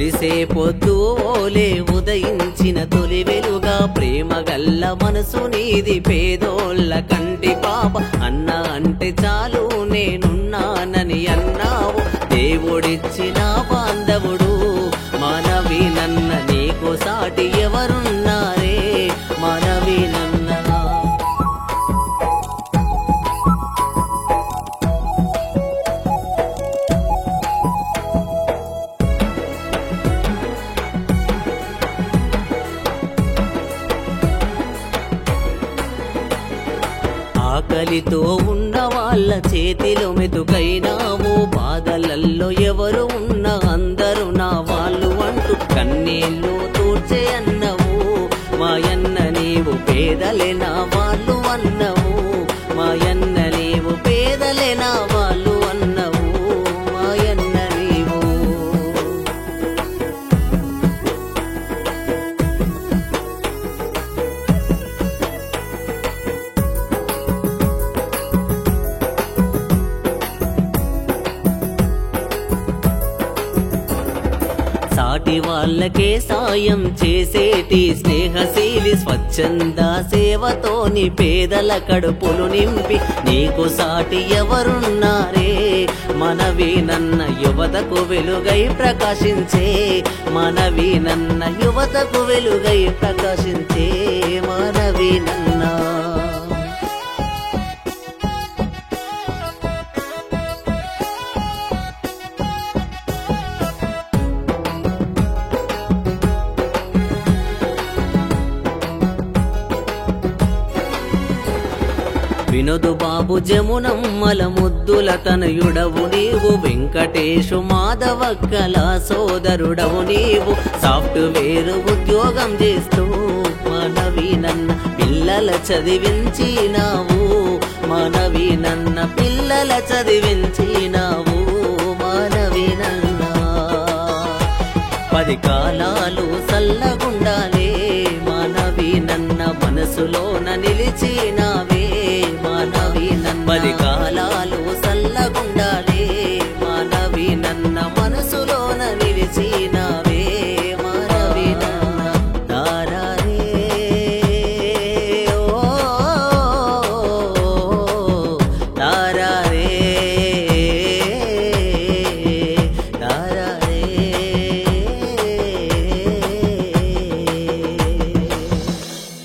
పొడిసే పొద్దు ఓలే ఉదయించిన తొలి వెలుగా ప్రేమ గల్ల మనసు నీది పేదోళ్ళ కంటి పాప అన్న అంటే చాలు నేనున్నానని అన్నావు దేవుడిచ్చిన బాంధవుడు మానవి నన్న నీకు సాటి ఎవరున్నారే మానవి నన్న ఆకలితో ఉన్న వాళ్ళ చేతిలో మెతుకైనావు బాధలల్లో ఎవరు ఉన్న అందరూ నా వాళ్ళు అంటూ కన్నీళ్ళు తూర్చే అన్నవు మాయన్న నీవు పేదలే నా వాళ్ళు అన్నవు మాయన్న నీవు పేదలే నా వాళ్ళు అన్నవు మాయన్న నీవు సాటి వాళ్ళకే సాయం చేసేటి స్నేహశీలి స్వచ్ఛంద సేవతోని పేదల కడుపులు నింపి నీకు సాటి ఎవరున్నారే మనవి నన్న యువతకు వెలుగై ప్రకాశించే మనవి నన్న యువతకు వెలుగై ప్రకాశించే మనవి నన్నా వినోదు బాబు జమునమ్మల ముద్దుల తనయుడవు నీవు వెంకటేశు మాధవక్కల సోదరుడవు నీవు సాఫ్ట్వేర్ ఉద్యోగం చేస్తూ మనవి నన్న పిల్లల చదివించినావు మనవి నన్న పిల్లల చదివించినావు మనవి నన్న పది కాలాలు సల్లగుండాలే మనవి నన్న మనసులోన నిలిచిన